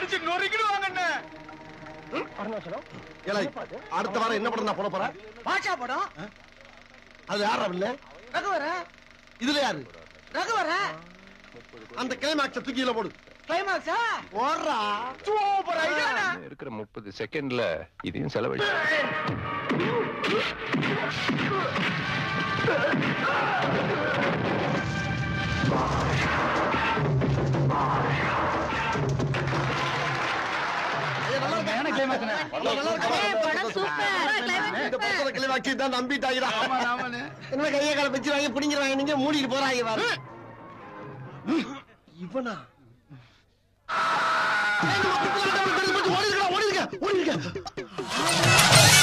அடிச்சு நொறுக்கிடுவாங்கண்ணே ஏலே, அடுத்த வாரம் என்ன படம் நான் போட போறேன் பாஷா படம் அது யாரா இல்ல ரகுவர இதுல யாரு ரகுவர அந்த கிளைமாக்ஸ தூக்கியில போடு கிளைமாக்ஸா ஓடுறா சூப்பர் ஐடியாண்ணே இருக்கிற முப்பது செகண்ட்ல இதையும் செலவழி இந்த படத்துல கிளைமாக்ஸ் தான் நம்பிட்டாங்கடா என்ன கையை கால வச்சிருவாங்க பிடிங்கிறாங்க நீங்க மூடிட்டு போறாங்க பாரு இவனா ஓடிருக்கா ஓடிருக்கா ஓடிருக்கா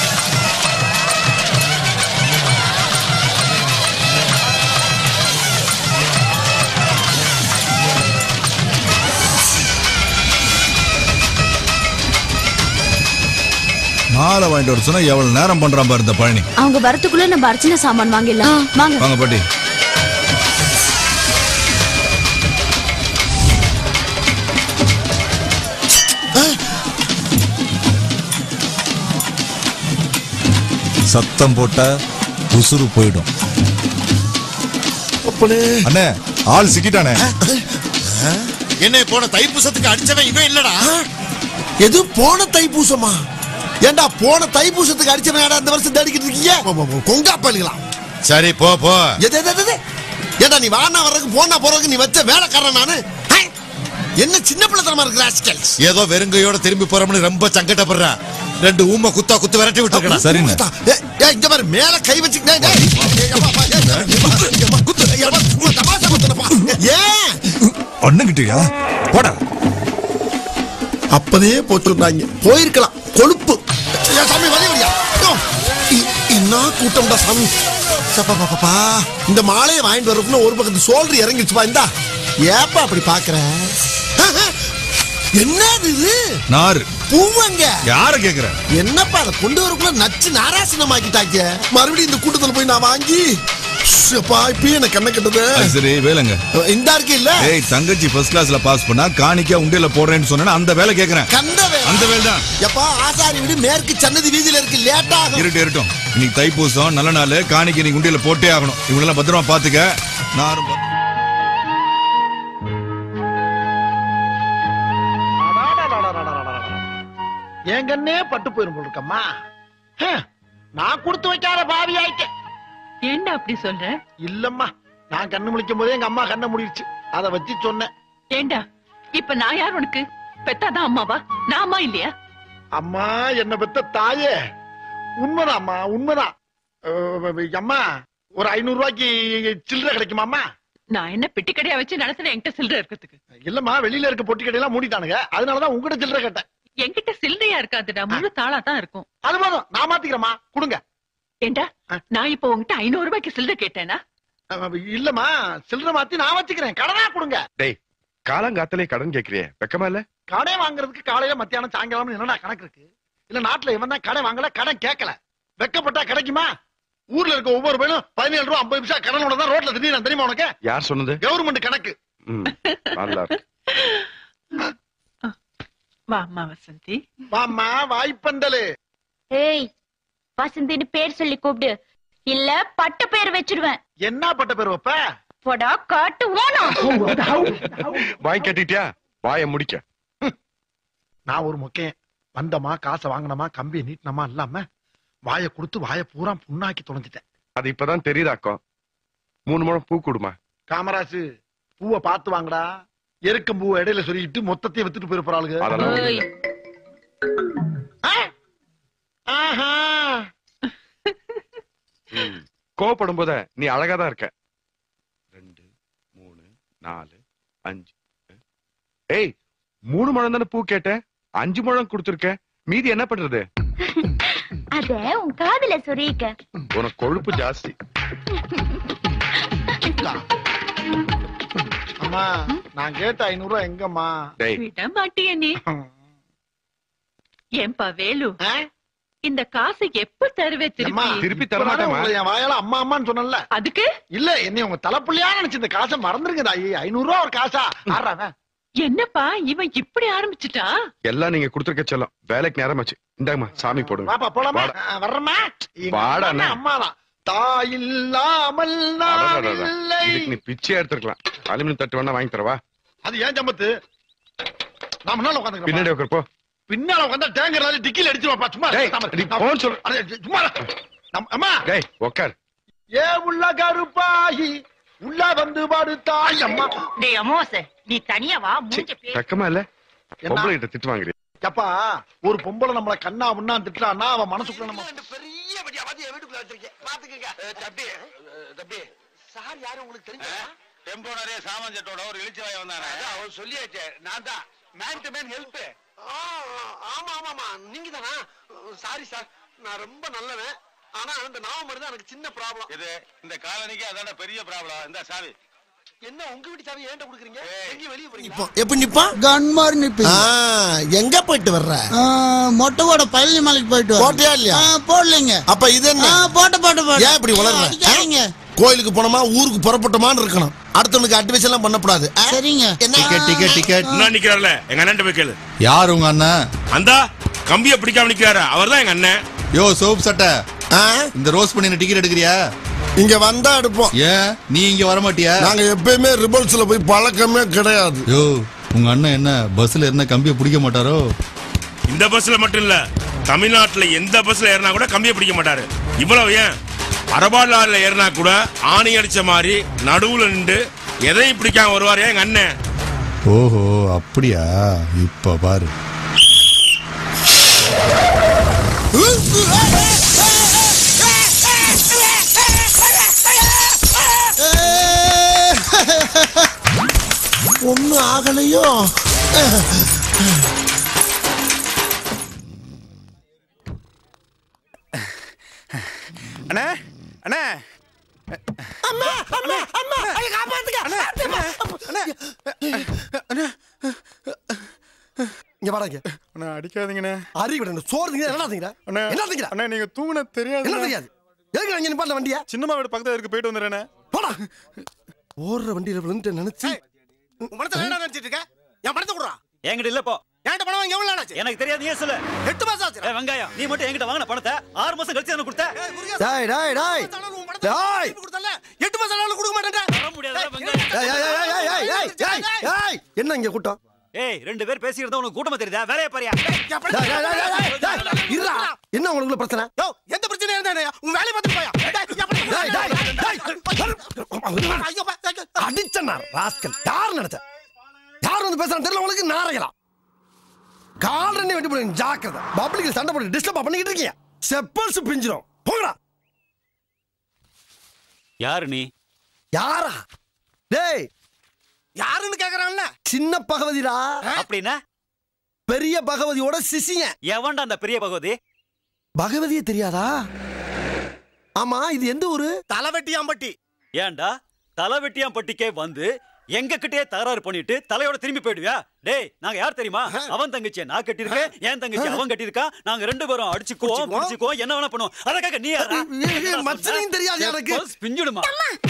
மாலை வாங்கிட்டு வர சொன்னா எவ்வளவு நேரம் பண்றான் பாரு இந்த பழனி அவங்க வரத்துக்குள்ள நம்ம அர்ச்சனை சாமான் வாங்கிடலாம் வாங்க வாங்க பாட்டி சத்தம் போட்டா உசுறு போயிடும் அண்ணே ஆள் சிக்கிட்டானே என்னை போன தைப்பூசத்துக்கு அடிச்சவன் இவன் இல்லடா எது போன தைப்பூசமா ஏண்டா போன தைப்பூசத்துக்கு அடிச்சவன் ஏடா இந்த வருஷம் தேடிக்கிட்டு இருக்கீங்க கொங்கா பள்ளிக்கலாம் சரி போ போ எது எது, எது, எது? ஏண்டா நீ வானா வர்றதுக்கு போனா போறதுக்கு நீ வச்ச வேலைக்காரன் நானு ஹை! என்ன சின்ன பிள்ளைத்தனமா இருக்கு ராஸ்கல்ஸ் ஏதோ வெறுங்கையோட திரும்பி போறோம்னு ரொம்ப சங்கடப்படுறா ரெண்டு ஊம குத்தா குத்து விரட்டி விட்டுருக்கா சரிண்ணே ஏய், ஏய், இங்க பாரு மேல கை வச்சுக்கிட்டே டேய். ஏய், அப்பா, அப்பா, ஏய், ஏய், ஏய், குத்து, ஏய், அப்பா, சும்மா தமாஷா குத்துனப்பா. ஏன் ஒண்ணுகிட்டியா போடா அப்பதே போச்சுட்டாங்க போயிருக்கலாம் கொழுப்பு ஏய், சாமி வழி வழியா என்ன கூட்டம்டா சாமி சப்பா பாப்பா இந்த மாலையை வாங்கிட்டு வரக்குள்ள ஒரு பக்கத்து சோல்டர் இறங்கிடுச்சுப்பா இந்தா ஏப்பா அப்படி பாக்குற என்னது இது நாரு பூவங்க யார கேக்குற என்னப்பா அதை கொண்டு வரக்குள்ள நச்சு நாராசனமாக்கிட்டாங்க மறுபடியும் இந்த கூட்டத்துல போய் நான் வாங்கி ஷப்பா இப்பயே எனக்கு கண்ணை கட்டுது அது சரி வேலைங்க இந்த இருக்கு இல்ல ஏய் தங்கச்சி ஃபர்ஸ்ட் கிளாஸ்ல பாஸ் பண்ணா காணிக்கா உண்டியல போடுறேன்னு சொன்னா அந்த வேலை கேக்குறேன் கண்ட அந்த வேலை தான் எப்பா ஆசாரி வீடு மேற்கு சன்னதி வீதியில இருக்கு லேட்டா இருட்டு இருட்டும் இன்னைக்கு தைப்பூசம் நல்ல நாள் காணிக்கை நீ உண்டியல போட்டே ஆகணும் இவங்களெல்லாம் பத்திரமா பாத்துக்க நான் ரொம்ப- என் கண்ணே பட்டு போயிரும் போல இருக்கம்மா ஹம், நான் கொடுத்து வைக்காத பாவி ஆயிட்டேன் ஏண்டா அப்படி சொல்ற இல்லம்மா நான் கண்ணு முழிக்கும் போதே எங்க அம்மா கண்ணை முடிடுச்சு அதை வச்சு சொன்னேன் ஏண்டா இப்ப நான் யார் உனக்கு பெத்தாதான் அம்மாவா நான் அம்மா இல்லையா அம்மா என்ன பெத்த தாயே உண்மைதான் அம்மா உண்மைதான் அஹ், அம்மா ஒரு ஐநூறு ரூபாய்க்கு சில்லறை கிடைக்குமா அம்மா நான் என்ன பெட்டி கடையா வச்சு நடத்துறேன் என்கிட்ட சில்லறை இருக்கிறதுக்கு இல்லம்மா வெளியில இருக்க பொட்டி கடையெல்லாம் மூடிட்டானுங்க அதனாலதான் உங்ககிட்ட சில்லறை கேட்டேன் என்கிட்ட சில்லறையா இருக்காதுடா முழு தாளா தான் இருக்கும் அது போதும் நான் மாத்திக்கிறேம்மா கொடுங்க ஏண்டா நான் இப்போ உன்கிட்ட ஐநூறு ரூபாய்க்கு சில்லறை கேட்டேனா அஹ், இல்லம்மா சில்லறை மாத்தி நான் வச்சுக்கிறேன் கடனா கொடுங்க டேய் காலங்காத்தலே கடன் கேக்குறியே வெக்கமா இல்ல கடை வாங்குறதுக்கு காலையில மத்தியானம் சாயங்காலம் என்னடா கணக்கு இருக்கு இல்ல நாட்டுல இவன் தான் கடை வாங்கல கடன் கேட்கல வெக்கப்பட்டா கிடைக்குமா ஊர்ல இருக்க ஒவ்வொரு பையனும் பதினேழு ரூபா ஐம்பது நிமிஷம் கடனோட தான் ரோட்ல திடீர்னு தெரியுமா உனக்கு யார் சொன்னது கவர்மெண்ட் கணக்கு ம், நல்லா இருக்கு வா அம்மா வசந்தி வாம்மா வாய்ப்பந்தலு ஏய் வசந்தின்னு பேர் சொல்லி கூப்பிடு இல்ல பட்ட பேர் வச்சிருவேன் என்ன பட்ட பேர் வைப்ப போடா காட்டு ஓனம் வாங்கி கட்டிட்டியா வாய முடிக்க நான் ஒரு முக்கையன் வந்தமா காசை வாங்கினமா கம்பியை நீட்டினமா இல்லாம வாயை கொடுத்து வாயை பூரா புண்ணாக்கி தொலைஞ்சிட்டேன் அது இப்பதான் தெரியுதாக்கும் மூணு முழம் பூ கொடுமா காமராசு பூவை பார்த்து வாங்கடா எருக்கம் பூவை இடையில சொல்லிட்டு மொத்தத்தையும் வித்துட்டு போயிருப்ப ஆளுங்க அதெல்லாம் ஓய், ஆஹா கோவப்படும் போத நீ அழகா தான் இருக்க ரெண்டு மூணு நாலு அஞ்சு ஏய் மூணு முழம் தானே பூ கேட்டேன் அஞ்சு முழம் கொடுத்துருக்க மீதி என்ன பண்றது அத உன் காதுல சொருகிக்க உனக்கு கொழுப்பு ஜாஸ்தி அம்மா நான் கேட்ட ஐநூறு ரூபாய் எங்கம்மா டேய் விட மாட்டிய நீ ஏன்பா வேலு ஆ? இந்த காசை எப்ப தருவே அம்மா, திருப்பி திருப்பி தர இப்பதானே மாட்டேம்மா. உங்களை என் வாயால அம்மா அம்மான்னு சொன்னல அதுக்கு இல்ல என்னை உங்க தலைப்புள்ளியா நினைச்சு இந்த காசை மறந்துருங்க தாயி ஐநூறு ரூபா ஒரு காசா ஆறாவன் என்னப்பா இவன் இப்படி ஆரம்பிச்சுட்டா எல்லாம் நீங்க கொடுத்துருக்க செல்லம் வேலைக்கு நேரமாச்சு இந்தாங்கம்மா சாமி போடுங்க வாப்பா போலாமா வாடா. ஆ, வர்றேம்மா எங்க வாடா, அம்மா அண்ணா. அம்மாதான் தாயில்லாமல் நான் அடடடடா. இல்லை இதுக்கு நீ பிச்சை எடுத்துருக்கலாம் அலுமினியம் தட்டு வேணா வாங்கி தரவா அது ஏன் சம்பத்து நான் முன்னால பின்னாடி உட்காந்துக்கிறேன் உட்காருப்போ பின்னால உட்காந்தா டேங்கர் டிக்கில அடிச்சிருவாப்பா சும்மா டேய், இரு, நீ நான் போன்னு சொல்லு. அடே, சும்மா இரு. நம்ம- அம்மா டேய் உட்கார் ஏ உள்ள கருப்பாயி உள்ள வந்து படுத்தாய் அம்மா டேய் அமாவாசை நீ தனியா வா சீ, மூஞ்ச பேர் வெக்கமா இல்ல என்ன? பொம்பளை கிட்ட திட்டு வாங்குறீ எப்பா ஒரு பொம்பளை நம்மள கண்ணா முன்னா திட்டுறான்னா அவன் மனசுக்குள்ள நம்ம பெரிய வட்டி அவதிய வீட்டுக்குள்ள வச்சிருக்கேன் பாத்துக்கங்க தம்பி தம்பி சார் யாரு உங்களுக்கு தெரிஞ்சா டெம்போ நிறைய சாமான் செட்டோட ஒரு இழிச்சு வாய வந்தானே அவர் சொல்லியாச்சே நான் தான் மேன் டு மேன் ஹெல்ப் ஆமா ஆமா ஆமா நீங்க தானா சாரி சார் நான் ரொம்ப நல்லவன் ஆனா அந்த நாவம் தான் எனக்கு சின்ன ப்ராப்ளம் இது இந்த காலனிக்கு அதான பெரிய ப்ராப்ளம் இந்த சாவி என்ன உங்க வீட்டு சாவி ஏன்ட்ட குடுக்குறீங்க ஏய். எங்கேயும் வெளிய போறீங்க இப்போ எப்படி நிப்பா கன் மாதிரி நிப்பீங்க எங்க போயிட்டு வர்ற ஆ, மொட்டைவோட பழனி மலைக்கு போயிட்டு வரேன். போட்டியா இல்லையா? ஆ, போடலைங்க அப்ப இது என்ன ஆ, போட்டு போட்டு போட்டு ஏன் இப்படி வளர்ற அடிக்காதீங்க. கோயிலுக்கு போனோமா ஊருக்கு புறப்பட்டோமான்னு இருக்கணும் அடுத்தவனுக்கு அட்வைஸ் எல்லாம் பண்ணக்கூடாது ஆ? சரிங்க என்ன டிக்கெட் டிக்கெட் டிக்கெட் என்ன நிக்கிறார்ல எங்க அண்ணன் போய் கேளு யார் உங்க அண்ணன் அந்த கம்பிய பிடிக்காம நிக்கிறாரு அவர்தான் எங்க அண்ணன் யோ சோப் சட்டை ஆ? இந்த ரோஸ் பண்ணி டிக்கெட் எடுக்கிறியா இங்க வந்தா எடுப்போம் ஏன் நீ இங்க வர மாட்டியா நாங்க எப்பயுமே ரிபல்ஸ்ல போய் பழக்கமே கிடையாது யோ உங்க அண்ணன் என்ன பஸ்ல என்ன கம்பிய பிடிக்க மாட்டாரோ இந்த பஸ்ல மட்டும் இல்ல தமிழ்நாட்டுல எந்த பஸ்ல ஏறினா கூட கம்பிய பிடிக்க மாட்டாரு இவ்வளவு ஏன் அரபாடு லாரில ஏறினா கூட ஆணி அடிச்ச மாதிரி நடுவுல நின்று எதையும் பிடிக்காம வருவாரு எங்க அண்ணன் ஓஹோ அப்படியா இப்ப பாரு ஒண்ணு ஆகலையோ அண்ணா அண்ணா இங்க வாடாங்க அண்ணா அடிக்காதீங்கண்ணே அறிவிட சோறு திங்க என்ன திங்கிற அண்ணா என்ன திங்கிற அண்ணா நீங்க தூங்குன தெரியாது என்ன தெரியாது எதுக்கு அங்க நிப்பாட்ட வண்டியா சின்னம்மா வீடு பக்கத்துல இருக்கு போயிட்டு வந்துடுறேண்ணே போடா ஓடுற வண்டியில விழுந்து நினைச்சு பணத்தை வேண்டாம் நினைச்சிட்டு இருக்க என் பணத்தை கொடுறா என்கிட்ட இல்ல போ என்கிட்ட பணம் வாங்கி எவ்வளவு நாள் ஆச்சு எனக்கு தெரியாது நீ சொல்லு எட்டு மாசம் ஆச்சு ஏய், வெங்காயம் நீ மட்டும் என்கிட்ட வாங்கின பணத்தை ஆறு மாசம் கழிச்சு எனக்கு கொடுத்த டேய் டேய் டேய் டேய் கொடுத்தல எட்டு மாசம் ஆனாலும் கொடுக்க மாட்டேன் தர முடியாதுடா, வெங்காயம். ஏய், ஏய், ஏய், ஏய், ஏய், ஏய், ஏய், ஏய், என்ன இங்க கூட்டம் ஏய் ரெண்டு பேர் பேசிக்கிறதா உனக்கு கூட்டமா தெரியுதா வேலையை பாரியா டேய், டேய், டேய், டேய், டேய், டேய், இருடா. என்ன உங்களுக்குள்ள பிரச்சனை யோ எந்த பிரச்சனையும் இருந்தானே உன் வேலையை பார்த்துட்டு போயா டேய், என் பணத்தை டேய், டேய், டேய். ஐயோ, பா, ஐயோ. அடிச்சனா ராஸ்கல் யார் நடத்த யார் வந்து பேசுறான்னு தெரியல உங்களுக்கு நாரைகளா கால் ரெண்டு வெட்டி போடுங்க ஜாக்கிரதை பப்ளிக் சண்டை போட்டு டிஸ்டர்ப் பண்ணிக்கிட்டு இருக்கீங்க செப்பல்ஸ் பிஞ்சிரும் போங்கடா யாரு நீ யாரா டேய் யாருன்னு கேக்குறான்ல சின்ன பகவதிடா அப்படின்னா பெரிய பகவதியோட சிசியன் எவன்டா அந்த பெரிய பகவதி பகவதியே தெரியாதா ஆமா இது எந்த ஊரு தலைவெட்டியாம்பட்டி ஏன்டா தலை வெட்டியான் பட்டிக்கே வந்து எங்க கிட்டே தகராறு பண்ணிட்டு தலையோட திரும்பி போயிடுவியா டேய் நாங்க யார் தெரியுமா அவன் தங்கச்சியை நான் கட்டியிருக்கேன் என் தங்கச்சி அவன் கட்டியிருக்கான் நாங்க ரெண்டு பேரும் அடிச்சுக்குவோம் பிடிச்சுக்குவோம் என்ன வேணா பண்ணுவோம் அதுக்காக நீ யாரா ஏய், ஏய், மச்சனையும் தெரியாது எனக்கு. பிஞ்சுடுமா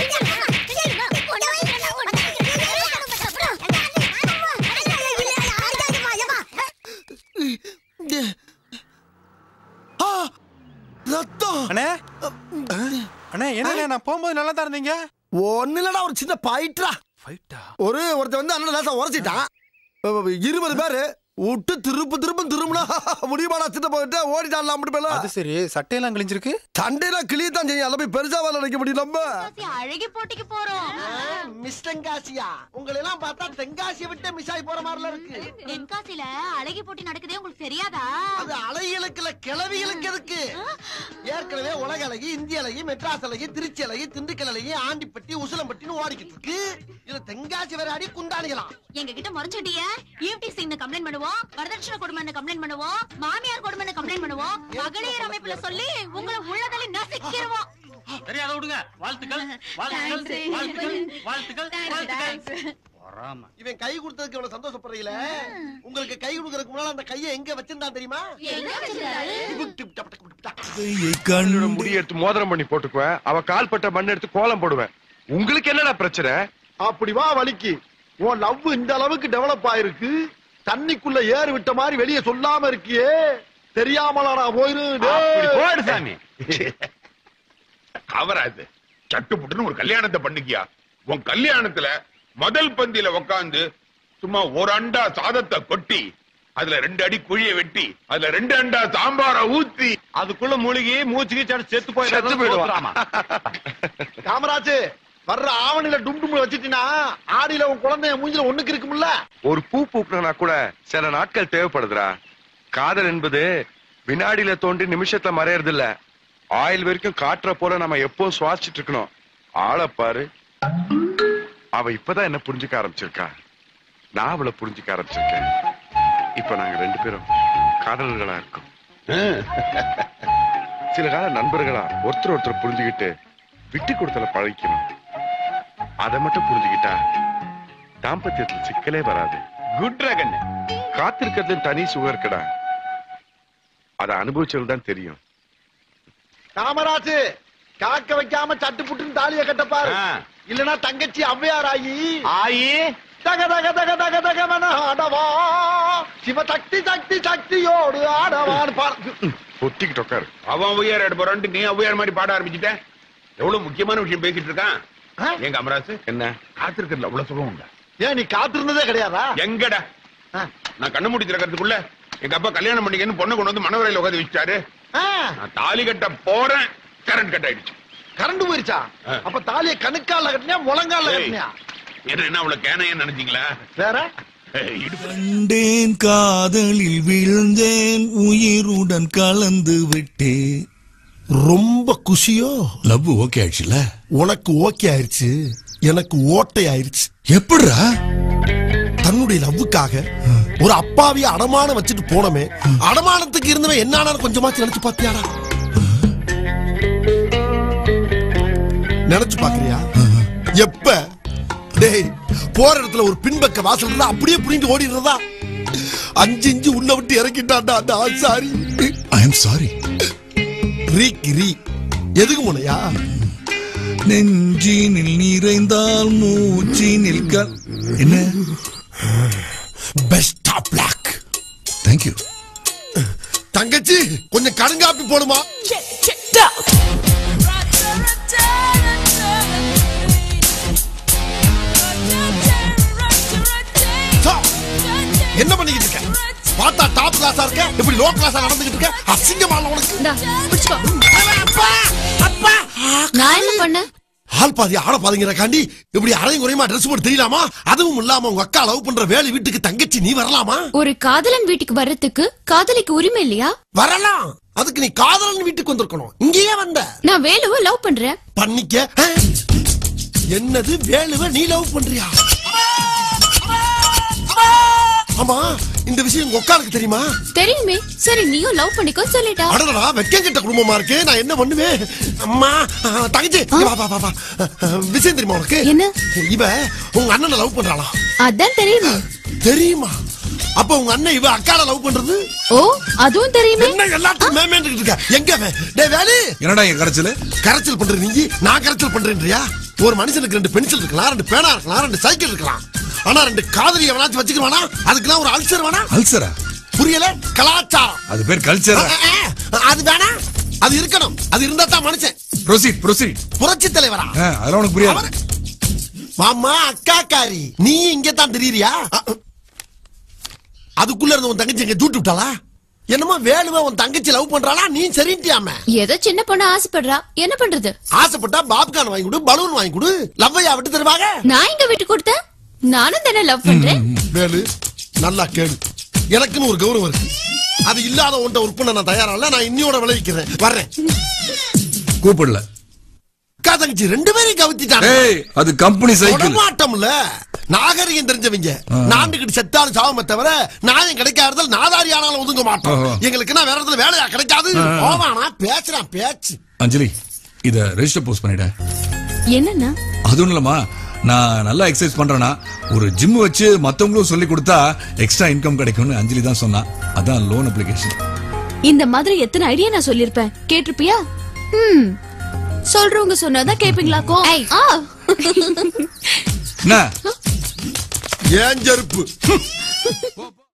ஆ, ரத்தம் அண்ணே அண்ணே என்ன நான் போகும்போது நல்லா தான் இருந்தீங்க ஒண்ணு இல்லடா ஒரு சின்ன பயிற்றா ஃபைட்டா ஒரு ஒருத்தன் வந்து அண்ணன் லேசா உரைச்சிட்டான் இருபது பேரு விட்டு திருப்பு திரும்ப திரும்பினா முடியுமாடா சின்ன போயிட்டு ஓடிட்டான்ல அப்படி போல அது சரி சட்டையெல்லாம் கிழிஞ்சிருக்கு சண்டையெல்லாம் கிளியத்தான் செய்யும் அதை போய் பெருசா வேலை நினைக்க முடியும் நம்ம அழகி போட்டிக்கு போறோம் மிஸ் தென்காசியா உங்களை எல்லாம் பார்த்தா தென்காசியை விட்டு மிஸ் ஆகி போற மாதிரில இருக்கு தென்காசில அழகி போட்டி நடக்குதே உங்களுக்கு தெரியாதா அது அலைகளுக்குல கிளவிகளுக்கு எதுக்கு ஏற்கனவே உலக அழகி இந்திய அழகி மெட்ராஸ் அழகி திருச்சி அழகி திண்டுக்கல் அழகி ஆண்டிப்பட்டி உசிலம்பட்டின்னு ஓடிக்கிட்டு இருக்கு இதுல தென்காசி வேற அடி குண்டானிகளாம் எங்க கிட்ட முறைச்சிட்டிய ஈவ்டி சிங் கம்ப்ளைண்ட் பண்ணுவோம் வரதட்சணை கொடுமைன்னு கம்ப்ளைண்ட் பண்ணுவோம் மாமியார் கொடுமைன்னு கம்ப்ளைண்ட் பண்ணுவோம் மகளிர் அமைப்புல சொல்லி உங்களை உள்ளதள்ளி நசுக்கிடுவோம் தெரியாத விடுங்க வாழ்த்துக்கள் வாழ்த்துக்கள் வாழ்த்துக்கள் வாழ்த்துக்கள் வாழ்த்துக்கள் இவன் கை கொடுத்ததுக்கு இவ்வளவு சந்தோஷப்படுறீங்களே உங்களுக்கு கை கொடுக்கறதுக்கு முன்னால அந்த கையை எங்க வச்சிருந்தான் தெரியுமா டிபுக் டிப் டப் டப் டிப் டப். என்னோட முடிய எடுத்து மோதிரம் பண்ணி போட்டுக்குவேன் அவ கால் பட்ட மண் எடுத்து கோலம் போடுவேன் உங்களுக்கு என்னடா பிரச்சனை அப்படி வா வலிக்கு உன் லவ் இந்த அளவுக்கு டெவலப் ஆயிருக்கு தண்ணிக்குள்ள ஏறு விட்ட மாதிரி வெளியே சொல்லாம இருக்கியே தெரியாமலா போயிரு அப்படி போயிடு சாமி அவராது சட்டுப்புட்டுன்னு ஒரு கல்யாணத்தை பண்ணிக்கியா உன் கல்யாணத்துல முதல் பந்தியில உக்காந்து சும்மா ஒரு அண்டா சாதத்தை கொட்டி அதுல ரெண்டு அடி குழிய வெட்டி அதுல ரெண்டு அண்டா சாம்பார ஊத்தி அதுக்குள்ள மூழ்கி மூச்சுக்கு செத்து செத்து போயிடாம போயிடுவான். காமராஜ் வர்ற ஆவணில டும் டும் வச்சிட்டினா ஆடியில உன் குழந்தைய மூஞ்சில ஒண்ணுக்கு இருக்கும்ல ஒரு பூ பூக்கணும்னா கூட சில நாட்கள் தேவைப்படுதுடா காதல் என்பது வினாடியில தோன்றி நிமிஷத்துல மறையறது இல்ல ஆயில் வரைக்கும் காட்டுற போல நம்ம எப்பவும் சுவாசிச்சுட்டு இருக்கணும் ஆளை பாரு அவ இப்பதான் என்ன புரிஞ்சுக்க ஆரம்பிச்சிருக்கா நான் அவளை புரிஞ்சுக்க ஆரம்பிச்சிருக்கேன் இப்ப நாங்க ரெண்டு பேரும் காதலர்களா இருக்கோம் சில கால நண்பர்களா ஒருத்தர் ஒருத்தர் புரிஞ்சுக்கிட்டு விட்டு கொடுத்தல பழகிக்கணும் அதை மட்டும் புரிஞ்சுக்கிட்டா தாம்பத்தியத்துல சிக்கலே வராது குட் ரகன் காத்திருக்கிறதுல தனி சுகம் இருக்குடா அதை அனுபவிச்சது தான் தெரியும் காமராஜ் காக்க வைக்காம சட்டு புட்டுன்னு தாலிய கட்டப்பாரு இல்லனா தங்கச்சி ஔவையார் ஆகி ஆயி தக தக தக தக தக மன ஆடவா சிவ சக்தி சக்தி சக்தியோடு ஆடவான்னு பாரு ஒத்திக்கிட்டு உட்காரு அவன் உயர் எடுத்து போறான்ட்டு நீ உயர் மாதிரி பாட ஆரம்பிச்சுட்ட எவ்வளவு முக்கியமான விஷயம் பேசிட்டு இருக்கான் எங்க அமராசு என்ன காத்திருக்கிறதுல அவ்வளவு சுகம் உண்டா ஏன் நீ காத்திருந்ததே கிடையாதா எங்கடா நான் கண்ணு மூடி திறக்கிறதுக்குள்ள எங்க அப்பா கல்யாணம் பண்ணிக்கன்னு பொண்ணை கொண்டு வந்து மனவரையில உட்காந்து வச்சுட்டாரு நான் தாலி கட்ட போறேன் கரண்ட் கட் ஆயிடுச்சு கரண்ட் போயிருச்சா அப்ப தாலிய கணுக்கால கட்டினியா முழங்கால ஏய். கட்டினியா என்ன என்ன அவ்வளவு கேனையன்னு நினைச்சீங்களா வேற கண்டேன் காதலில் விழுந்தேன் உயிருடன் கலந்து விட்டேன் ரொம்ப குஷியோ லவ் ஓகே ஆயிடுச்சுல உனக்கு ஓகே ஆயிருச்சு எனக்கு ஓட்டை ஆயிருச்சு எப்படிடா தன்னுடைய லவ்வுக்காக ஒரு அப்பாவிய அடமானம் வச்சுட்டு போனமே அடமானத்துக்கு இருந்தவன் என்னானு கொஞ்சமாச்சு நினைச்சு பாத்தியாடா நினைச்சு பாக்குறியா எப்ப டேய் போற இடத்துல ஒரு பின்பக்க வாசல் இருந்தா அப்படியே புரிஞ்சு ஓடிடுறதா அஞ்சு இஞ்சு உள்ள விட்டு இறக்கிட்டான்டா அந்த ஆசாரி ஐ எம் சாரி ரீக்கு ரீ எதுக்கு முனையா நெஞ்சினில் நிறைந்தால் மூச்சினில் கல் என்ன பெஸ்ட் ஆஃப் பிளாக் தேங்க்யூ தங்கச்சி கொஞ்சம் கடுங்காப்பி போடுமா சா, என்ன பண்ணிக்கிட்டு இருக்க பார்த்தா டாப் கிளாஸா இருக்க இப்படி லோ கிளாஸா நடந்துகிட்டு இருக்க அசிங்கமான உனக்கு அப்பா அப்பா நான் என்ன பண்ணேன் ஆள் பாதி ஆள பாதிங்கிறக்காண்டி இப்படி அரையும் குறையுமா ட்ரெஸ் போட்டு தெரியலாமா அதுவும் இல்லாம உங்க அக்கா லவ் பண்ற வேலை வீட்டுக்கு தங்கச்சி நீ வரலாமா ஒரு காதலன் வீட்டுக்கு வர்றதுக்கு காதலிக்கு உரிமை இல்லையா வரலாம் அதுக்கு நீ காதலன் வீட்டுக்கு வந்திருக்கணும் இங்கேயே வந்த நான் வேலுவை லவ் பண்றேன் பண்ணிக்க ஆ? என்னது வேலுவ நீ லவ் பண்றியா ஆமா இந்த விஷயம் உங்க அக்காளுக்கு தெரியுமா தெரியுமே சரி நீயும் லவ் பண்ணிக்கோ சொல்லிட்டா அடடா வெக்கம் கெட்ட குடும்பமா இருக்கு நான் என்ன பண்ணுவேன் அம்மா ஆ, தங்கச்சி இங்க வா வா வா வா அஹ், விஷயம் தெரியுமா உனக்கு என்ன இவ உங்க அண்ணனை லவ் பண்றாளா அதான் தெரியுமே தெரியுமா அப்ப உங்க அண்ணன் இவ அக்கால லவ் பண்றது ஓ அதுவும் தெரியுமே என்ன எல்லாத்துக்கும் மேமேன்ட்டு இருக்க எங்க அவன்? டேய் வேலு என்னடா என் கரைச்சல் கரைச்சல் பண்ற நீ நான் கரைச்சல் பண்றேன்றியா ஒரு மனுஷனுக்கு ரெண்டு பென்சில் இருக்கலாம் ரெண்டு பேனா இருக்கலாம் ரெண்டு சைக்கிள் இருக்கலாம் ஆனா ரெண்டு காதலி எவனாச்சும் வச்சுக்குவானா அதுக்கெல்லாம் ஒரு அல்சர் வேணா அல்சரா புரியல கலாச்சாரம் அது பேர் கல்ச்சரா அது வேணா அது இருக்கணும் அது இருந்தா தான் மனுஷன் ப்ரொசீட் ப்ரொசீட் புரட்சி தலைவரா அதெல்லாம் உனக்கு புரியாது மாமா அக்காக்காரி நீ இங்க தான் தெரியறியா அதுக்குள்ள இருந்த உன் தங்கச்சி எங்க ஜூட்டு விட்டாளா என்னமோ வேணுமே உன் தங்கச்சி லவ் பண்றாளா நீ சரின்ட்டியாம ஏதோ சின்ன பொண்ணு ஆசைப்படுறா என்ன பண்றது ஆசைப்பட்டா பாப்கார்ன் வாங்கி கொடு பலூன் வாங்கி கொடு லவ்வையா விட்டு தருவாங்க நான் இங்க விட்டு கொடுத்தேன் நானும் தானே லவ் பண்றேன் வேலு நல்லா கேளு எனக்குன்னு ஒரு கௌரவம் இருக்கு அது இல்லாத உன்ட்ட ஒர்க் பண்ண நான் தயாரா இல்ல நான் இன்னியோட விளைவிக்கிறேன் வர்றேன் கூப்பிடல அக்கா தங்கச்சி ரெண்டு பேரையும் கவுத்திட்டாங்க ஏய் அது கம்பெனி சைக்கிள் மாட்டோம்ல நாகரிகம் தெரிஞ்சவங்க நாண்டுகிட்டு செத்தாலும் சாவமே தவிர நாயம் கிடைக்காததால் நாதாரி ஆனாலும் ஒதுங்க மாட்டோம் ஆஹா. எங்களுக்கு என்ன வேற இடத்துல வேலையா கிடைக்காது ஆ. போவானா பேசுறான் பேச்சு அஞ்சலி இத ரெஜிஸ்டர் போஸ்ட் பண்ணிட என்னன்னா அதுவும் இல்லம்மா நான் நல்லா எக்ஸசைஸ் பண்றேனா ஒரு ஜிம் வச்சு மத்தவங்களும் சொல்லி கொடுத்தா எக்ஸ்ட்ரா இன்கம் கிடைக்கும்னு அஞ்சலி தான் சொன்னா அதான் லோன் அப்ளிகேஷன் இந்த மாதிரி எத்தனை ஐடியா நான் சொல்லிருப்பேன் கேட்டிருப்பியா ம் சொல்றவங்க சொன்னாதான் கேப்பீங்களாக்கும் ஆ. என்ன ஏன் செருப்பு